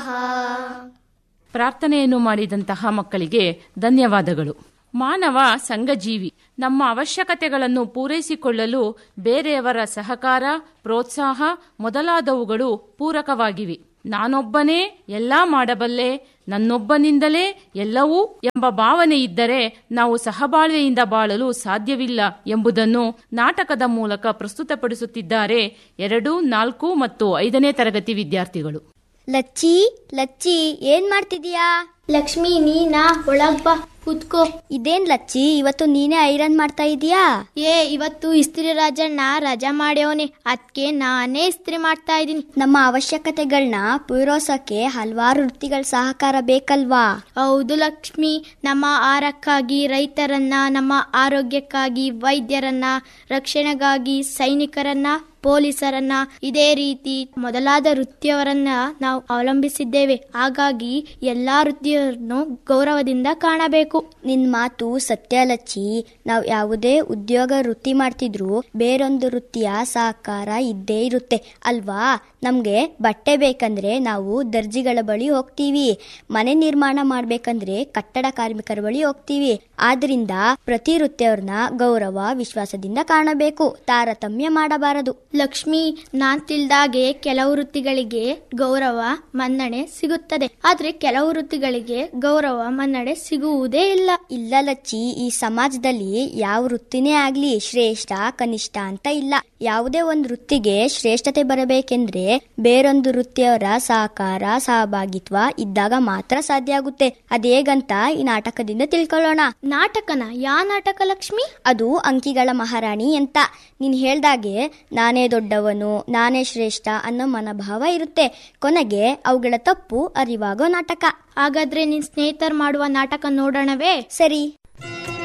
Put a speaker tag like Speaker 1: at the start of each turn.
Speaker 1: ಪ್ರಾರ್ಥನೆಯನ್ನು ಮಾಡಿದಂತಹ ಮಕ್ಕಳಿಗೆ ಧನ್ಯವಾದಗಳು ಮಾನವ ಸಂಘಜೀವಿ ನಮ್ಮ ಅವಶ್ಯಕತೆಗಳನ್ನು ಪೂರೈಸಿಕೊಳ್ಳಲು ಬೇರೆಯವರ ಸಹಕಾರ ಪ್ರೋತ್ಸಾಹ ಮೊದಲಾದವುಗಳು ಪೂರಕವಾಗಿವೆ ನಾನೊಬ್ಬನೇ ಎಲ್ಲಾ ಮಾಡಬಲ್ಲೆ ನನ್ನೊಬ್ಬನಿಂದಲೇ ಎಲ್ಲವೂ ಎಂಬ ಭಾವನೆ ಇದ್ದರೆ ನಾವು ಸಹಬಾಳ್ವೆಯಿಂದ ಬಾಳಲು ಸಾಧ್ಯವಿಲ್ಲ ಎಂಬುದನ್ನು ನಾಟಕದ ಮೂಲಕ ಪ್ರಸ್ತುತಪಡಿಸುತ್ತಿದ್ದಾರೆ ಎರಡು ನಾಲ್ಕು ಮತ್ತು ಐದನೇ ತರಗತಿ ವಿದ್ಯಾರ್ಥಿಗಳು
Speaker 2: ಲಚ್ಚಿ ಲಚ್ಚಿ ಏನ್ ಮಾಡ್ತಿದೀಯಾ
Speaker 3: ಲಕ್ಷ್ಮಿ ನೀನಾ ಒಳಗ್ ಬಾ ಕೂತ್ಕೋ
Speaker 2: ಇದೇನ್ ಲಚ್ಚಿ ಇವತ್ತು ನೀನೇ ಐರನ್ ಮಾಡ್ತಾ ಇದೀಯಾ
Speaker 3: ಏ ಇವತ್ತು ಇಸ್ತ್ರಿ ರಾಜಣ್ಣ ರಜಾ ಮಾಡ್ಯವನೆ ಅದಕ್ಕೆ ನಾನೇ ಇಸ್ತ್ರಿ ಮಾಡ್ತಾ ಇದೀನಿ
Speaker 2: ನಮ್ಮ ಅವಶ್ಯಕತೆಗಳನ್ನ ಪೂರೈಸೋಕೆ ಹಲವಾರು ವೃತ್ತಿಗಳ ಸಹಕಾರ ಬೇಕಲ್ವಾ
Speaker 3: ಹೌದು ಲಕ್ಷ್ಮಿ ನಮ್ಮ ಆಹಾರಕ್ಕಾಗಿ ರೈತರನ್ನ ನಮ್ಮ ಆರೋಗ್ಯಕ್ಕಾಗಿ ವೈದ್ಯರನ್ನ ರಕ್ಷಣೆಗಾಗಿ ಸೈನಿಕರನ್ನ ಪೊಲೀಸರನ್ನ ಇದೇ ರೀತಿ ಮೊದಲಾದ ವೃತ್ತಿಯವರನ್ನ ನಾವು ಅವಲಂಬಿಸಿದ್ದೇವೆ ಹಾಗಾಗಿ ಎಲ್ಲಾ ವೃತ್ತಿಯವರನ್ನು ಗೌರವದಿಂದ ಕಾಣಬೇಕು
Speaker 2: ನಿನ್ ಮಾತು ಸತ್ಯ ಲಚ್ಚಿ ನಾವು ಯಾವುದೇ ಉದ್ಯೋಗ ವೃತ್ತಿ ಮಾಡ್ತಿದ್ರು ಬೇರೊಂದು ವೃತ್ತಿಯ ಸಹಕಾರ ಇದ್ದೇ ಇರುತ್ತೆ ಅಲ್ವಾ ನಮ್ಗೆ ಬಟ್ಟೆ ಬೇಕಂದ್ರೆ ನಾವು ದರ್ಜಿಗಳ ಬಳಿ ಹೋಗ್ತೀವಿ ಮನೆ ನಿರ್ಮಾಣ ಮಾಡ್ಬೇಕಂದ್ರೆ ಕಟ್ಟಡ ಕಾರ್ಮಿಕರ ಬಳಿ ಹೋಗ್ತೀವಿ ಆದ್ರಿಂದ ಪ್ರತಿ ವೃತ್ತಿಯವ್ರನ್ನ ಗೌರವ ವಿಶ್ವಾಸದಿಂದ ಕಾಣಬೇಕು ತಾರತಮ್ಯ ಮಾಡಬಾರದು
Speaker 3: ಲಕ್ಷ್ಮಿ ನಾನ್ ತಿಳ್ದಾಗೆ ಕೆಲವು ವೃತ್ತಿಗಳಿಗೆ ಗೌರವ ಮನ್ನಣೆ ಸಿಗುತ್ತದೆ ಆದ್ರೆ ಕೆಲವು ವೃತ್ತಿಗಳಿಗೆ ಗೌರವ ಮನ್ನಣೆ ಸಿಗುವುದೇ ಇಲ್ಲ
Speaker 2: ಇಲ್ಲ ಲಚ್ಚಿ ಈ ಸಮಾಜದಲ್ಲಿ ಯಾವ ವೃತ್ತಿನೇ ಆಗ್ಲಿ ಶ್ರೇಷ್ಠ ಕನಿಷ್ಠ ಅಂತ ಇಲ್ಲ ಯಾವುದೇ ಒಂದು ವೃತ್ತಿಗೆ ಶ್ರೇಷ್ಠತೆ ಬರಬೇಕೆಂದ್ರೆ ಬೇರೊಂದು ವೃತ್ತಿಯವರ ಸಹಕಾರ ಸಹಭಾಗಿತ್ವ ಇದ್ದಾಗ ಮಾತ್ರ ಸಾಧ್ಯ ಆಗುತ್ತೆ ಅದೇಗಂತ ಈ ನಾಟಕದಿಂದ ತಿಳ್ಕೊಳ್ಳೋಣ
Speaker 3: ನಾಟಕನ ಯಾ ನಾಟಕ ಲಕ್ಷ್ಮಿ
Speaker 2: ಅದು ಅಂಕಿಗಳ ಮಹಾರಾಣಿ ಅಂತ ನೀನ್ ಹೇಳ್ದಾಗೆ ನಾನೇ ದೊಡ್ಡವನು ನಾನೇ ಶ್ರೇಷ್ಠ ಅನ್ನೋ ಮನೋಭಾವ ಇರುತ್ತೆ ಕೊನೆಗೆ ಅವುಗಳ ತಪ್ಪು ಅರಿವಾಗೋ ನಾಟಕ
Speaker 3: ಹಾಗಾದ್ರೆ ನಿನ್ ಸ್ನೇಹಿತರು ಮಾಡುವ ನಾಟಕ ನೋಡೋಣವೇ
Speaker 2: ಸರಿ